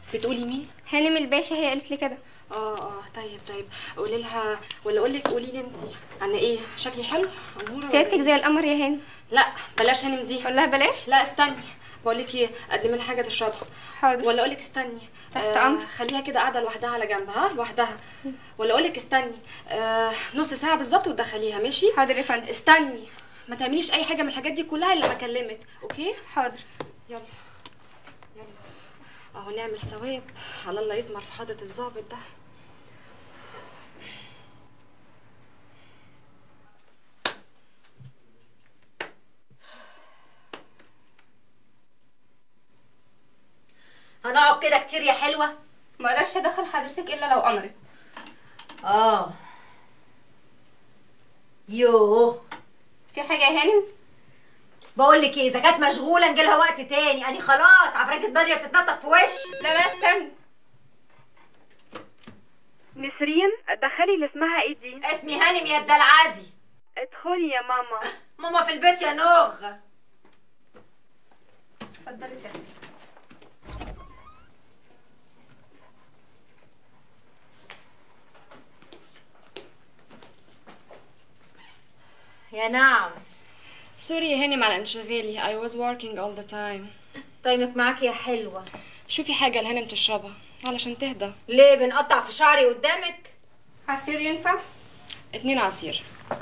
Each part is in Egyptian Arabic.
بتقولي مين هانم الباشا هي قالت لي كده اه اه طيب طيب قولي لها ولا اقول لك قولي لي انت عن ايه شكلي حلو اموره ولا سيادتك إيه؟ زي القمر يا هانم لا بلاش هانم دي اقول لها بلاش لا استني بقول لك ايه قدمي لها حاجه تشربها حاضر ولا اقول لك استني تحت أمر. خليها كده قاعده لوحدها على جنب ها لوحدها ولا اقول لك استني آه نص ساعه بالظبط وتدخليها ماشي حاضر يا فندم استني ما تعمليش اي حاجه من الحاجات دي كلها الا لما اكلمك اوكي حاضر يلا يلا اهو نعمل ثواب على الله يطمر في حضرة الظابط ده هنقعد كده كتير يا حلوة ما اقدرش ادخل حضرتك الا لو امرت اه يوه في حاجه يا هانم بقول لك ايه اذا كانت مشغوله نجيلها وقت تاني انا خلاص عفريت الدنيا بتتنطط في وشي لا لا استنى نسرين دخلي اللي اسمها ايه دي اسمي هانم يا الدلعادي ادخلي يا ماما ماما في البيت يا نوغ اتفضلي سيادتك يا نعم سوري يا هانم على انشغالي I was working all the time طيبك معاكي يا حلوة شوفي حاجة لهانم تشربها علشان تهدى ليه بنقطع في شعري قدامك عصير ينفع اتنين عصير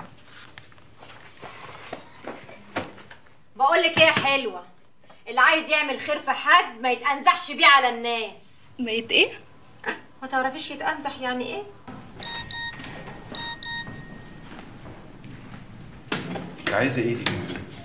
بقول لك ايه يا حلوة اللي عايز يعمل خير في حد ما يتأنزحش بيه على الناس بقيت ايه؟ ما تعرفيش يتأنزح يعني ايه عايزه ايه دي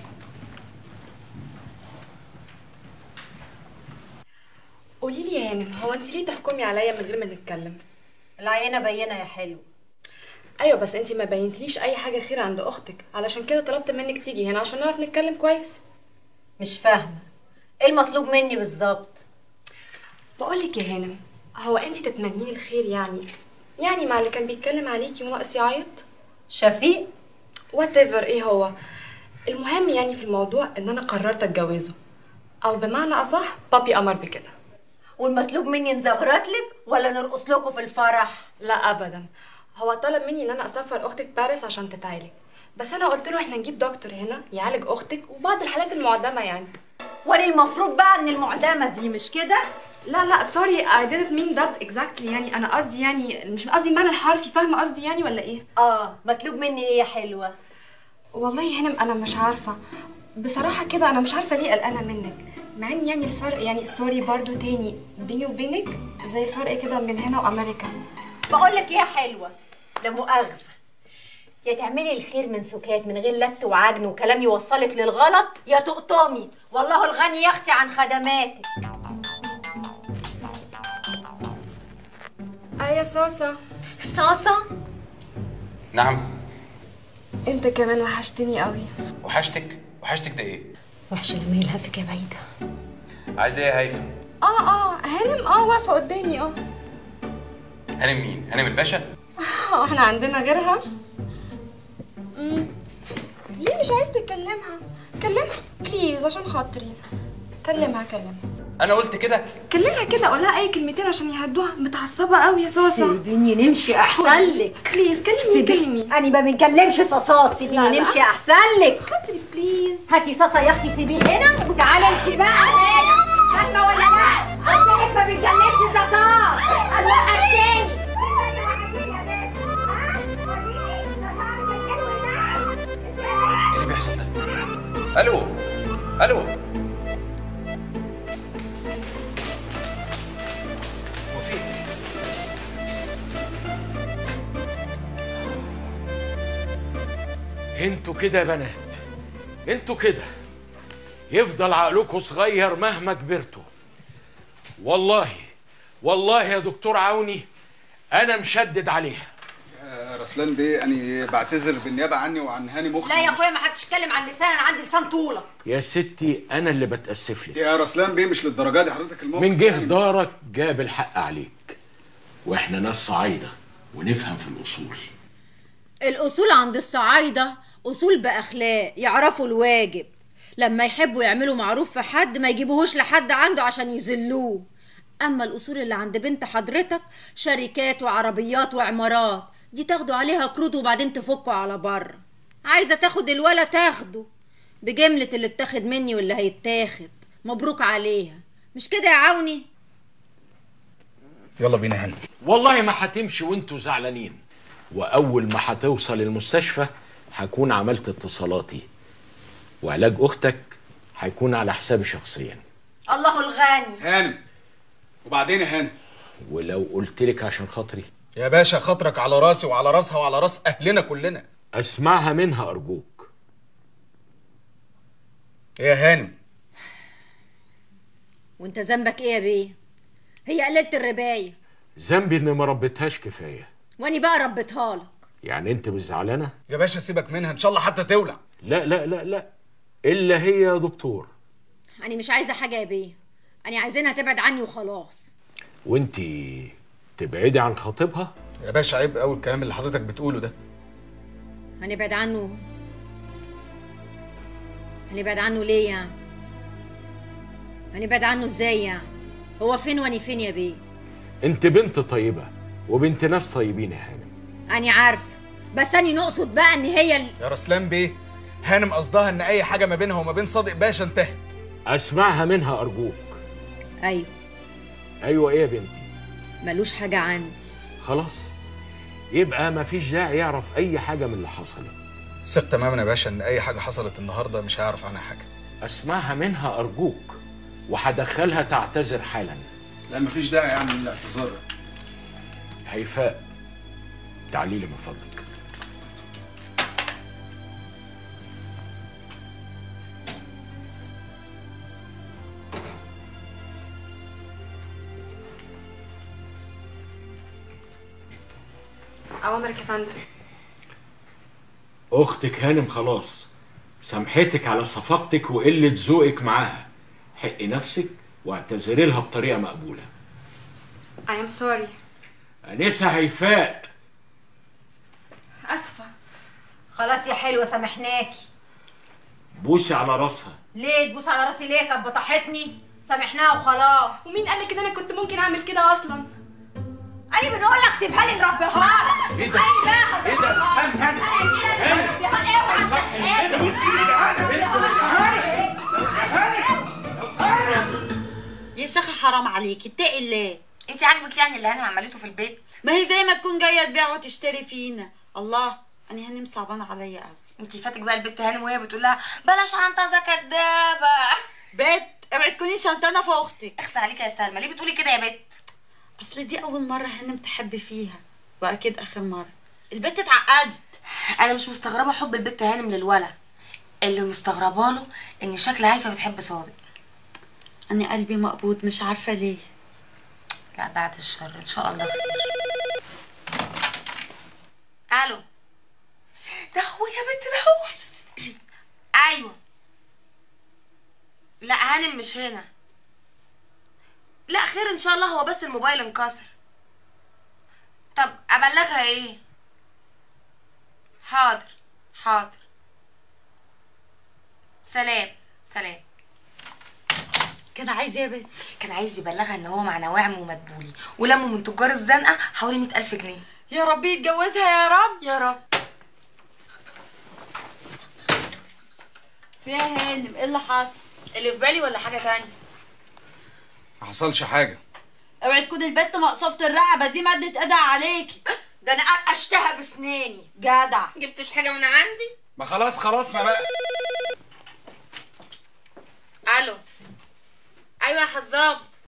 قولي لي يا هانم هو انت ليه تحكمي عليا من غير ما نتكلم؟ العينة بينة يا حلو ايوه بس انت ما بينتليش اي حاجة خير عند اختك علشان كده طلبت منك تيجي هنا عشان نعرف نتكلم كويس مش فاهمة ايه المطلوب مني بالظبط بقول لك يا هانم هو انت تتمني لي الخير يعني يعني مع اللي كان بيتكلم عليكي وناقص يعيط شفيق وات ايفر ايه هو المهم يعني في الموضوع ان انا قررت اتجوزه او بمعنى اصح بابي امر بكده والمطلوب مني نزغرط لك ولا نرقص لكم في الفرح لا ابدا هو طلب مني ان انا اسافر اختك باريس عشان تتعالج بس انا قلت له احنا نجيب دكتور هنا يعالج اختك وبعض الحالات المعدمه يعني وانا المفروض بقى ان المعدمة دي مش كده لا لا سوري I didn't mean that exactly يعني انا قصدي يعني مش قصدي المعنى الحرفي فاهمه قصدي يعني ولا ايه اه مطلوب مني ايه يا حلوة والله يا هانم انا مش عارفه بصراحه كده انا مش عارفه ليه قلقانه منك مع ان يعني الفرق يعني سوري برضو تاني بيني وبينك زي فرق كده من هنا وامريكا بقول لك ايه يا حلوة لا مؤاخذة يا تعملي الخير من سكات من غير لت وعجن وكلام يوصلك للغلط يا تقطمي والله الغني يختي عن خدماتك اه يا صاصه صاصة نعم انت كمان وحشتني قوي وحشتك وحشتك ده ايه وحشة لما يلهفك يا بعيدة عايزه ايه يا هيفا اه اه هانم اه واقفه قدامي اه هانم مين هانم الباشا اه احنا عندنا غيرها مم. ليه مش عايز تكلمها كلمها بليز عشان خاطري كلمها كلمها انا قلت كده كلمها كده قول لها اي كلمتين عشان يهدوها متعصبه قوي يا صاصه سيبيني نمشي احسن لك بليز كلمي كلمي انا ما بنكلمش صاصات لا، سيبيني لا. نمشي احسن لك خاطري بليز هاتي صاصة يا اختي سيبيه هنا وتعالي انت بقى هنا فاهمة ولا لا؟ قلت لك ما بنكلمش صاصات الله تاني ايه اللي بيحصل ده الو الو هو في إيه؟ انتوا كده يا بنات انتوا كده يفضل عقلكم صغير مهما كبرتوا والله والله يا دكتور عوني انا مشدد عليها آه، رسلان بيه انا بعتذر بالنيابه عني وعن هاني مخ لا يا اخويا ما حدش يتكلم عن لسان انا عندي لسان طولة يا ستي انا اللي بتاسف لك يا رسلان بيه مش للدرجه دي حضرتك الموقف من جه يعني- دارك جاب الحق عليك واحنا ناس صعايده ونفهم في الاصول الأصول عند الصعايدة أصول بأخلاق يعرفوا الواجب لما يحبوا يعملوا معروف في حد ما يجيبوهوش لحد عنده عشان يذلوه اما الاصول اللي عند بنت حضرتك شركات وعربيات وعمارات دي تاخدوا عليها قروض وبعدين تفكوا على بره عايزه تاخد الولا تاخده بجمله اللي اتاخد مني واللي هيتاخد مبروك عليها مش كده يا عوني يلا بينا هنا والله ما هتمشي وانتوا زعلانين واول ما هتوصل المستشفى هكون عملت اتصالاتي وعلاج اختك هيكون على حسابي شخصيا الله الغني هانم وبعدين يا هانم ولو قلت لك عشان خاطري يا باشا خاطرك على راسي وعلى راسها وعلى راس اهلنا كلنا اسمعها منها ارجوك إيه يا هانم وانت ذنبك ايه يا بيه هي قللت الربايه ذنبي اني ما ربيتهاش كفايه واني بقى ربيتها لك يعني انت مش زعلانه يا باشا سيبك منها ان شاء الله حتى تولع لا لا لا لا الا هي يا دكتور انا مش عايزه حاجه يا بيه انا عايزينها تبعد عني وخلاص وانت تبعدي عن خطيبها يا باشا عيب قوي الكلام اللي حضرتك بتقوله ده هنبعد عنه هنبعد عنه ليه يعني هنبعد عنه ازاي يعني هو فين واني فين يا بيه انت بنت طيبه وبنت ناس طيبين يا هانم اني عارفه بس اني نقصد بقى ان هي ال... يا رسلان بيه هانم قصدها ان اي حاجه ما بينها وما بين صادق باشا انتهت اسمعها منها ارجوك ايوه ايوه ايه يا بنتي ملوش حاجه عندي خلاص يبقى ما فيش داعي يعرف اي حاجه من اللي حصلت ثق تماما يا باشا ان اي حاجه حصلت النهارده مش هيعرف عنها حاجه اسمعها منها ارجوك وهدخلها تعتذر حالا لا مفيش داعي يعني للاعتذار هيفاء تعالي لي من فضلك اوامرك يا فندم اختك هانم خلاص سامحتك على صفقتك وقله ذوقك معاها حقي نفسك واعتذري لها بطريقه مقبوله I am sorry انسه هيفاء اسفه خلاص يا حلوه سامحناكي بوسي على راسها ليه تبوس على راسي ليه كانت بطحتني سامحناها وخلاص ومين قال لك ان انا كنت ممكن اعمل كده اصلا انا بنقول لك سيبها لي نربيها لك ايه ده؟ ايه ده؟ هانم هانم يا شيخة حرام عليكي اتقي الله انت عاجبك يعني اللي هانم عملته في البيت ما هي زي ما تكون جايه تبيع وتشتري فينا الله انا هانم صعبانه عليا قوي انت فاتك بقى البت هانم وهي بتقول لها بلاش عنطزه كدابه بت اوعي تكوني شمتانه في اختك اخسى عليكي يا سلمى ليه بتقولي كده يا بت اصل دي اول مره هانم تحب فيها واكيد اخر مره البت اتعقدت انا مش مستغربه حب البت هانم للولا اللي مستغربه له ان شكل هيفا بتحب صادق انا قلبي مقبوض مش عارفه ليه لا بعد الشر ان شاء الله خير الو ده هو يا بنت ده هو ايوه لا هانم مش هنا لا خير ان شاء الله هو بس الموبايل انكسر طب ابلغها ايه حاضر حاضر سلام سلام كان عايز ايه يا بت كان عايز يبلغها ان هو مع نواعم ومدبولي ولموا من تجار الزنقه حوالي مئة ألف جنيه يا رب يتجوزها يا رب يا رب فيها هانم ايه اللي حصل اللي في بالي ولا حاجه تانية ما حصلش حاجه اوعي تكون البت مقصفه الرقبه دي مدت ايدها عليكي ده انا قرقشتها بسناني جدع جبتش حاجه من عندي ما خلاص خلاص ما بقى الو ايوه يا حزام